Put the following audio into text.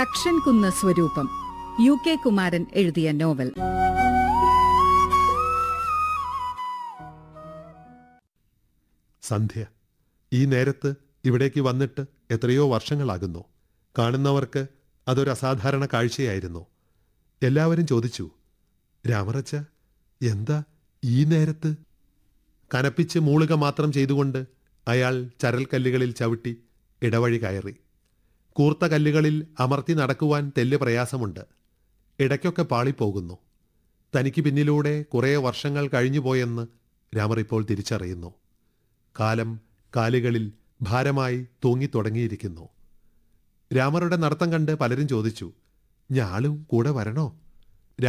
തക്ഷൻ കുന്ന് സ്വരൂപം U K Kumaran എഴുതിയ നോവൽ സന്ധ്യ ഈ നേരത്ത് ഇവിടേക്ക് വന്നിട്ട് എത്രയോ വർഷങ്ങളാകുന്നു കാണുന്നവർക്ക് അതൊരു അസാധാരണ കാഴ്ചയായിരുന്നു എല്ലാവരും ചോദിച്ചു രാമറച്ച എന്താ ഈ നേരത്ത് കനപ്പിച്ച് മൂളുക മാത്രം ചെയ്തുകൊണ്ട് അയാൾ ചരൽക്കല്ലുകളിൽ ചവിട്ടി ഇടവഴി കയറി കൂർത്ത കല്ലുകളിൽ അമർത്തി നടക്കുവാൻ തെല്ല് പ്രയാസമുണ്ട് ഇടയ്ക്കൊക്കെ പാളിപ്പോകുന്നു തനിക്ക് പിന്നിലൂടെ കുറേ വർഷങ്ങൾ കഴിഞ്ഞുപോയെന്ന് രാമർ ഇപ്പോൾ തിരിച്ചറിയുന്നു കാലം കാലുകളിൽ ഭാരമായി തൂങ്ങിത്തുടങ്ങിയിരിക്കുന്നു രാമറുടെ നടത്തം കണ്ട് പലരും ചോദിച്ചു ഞാളും കൂടെ വരണോ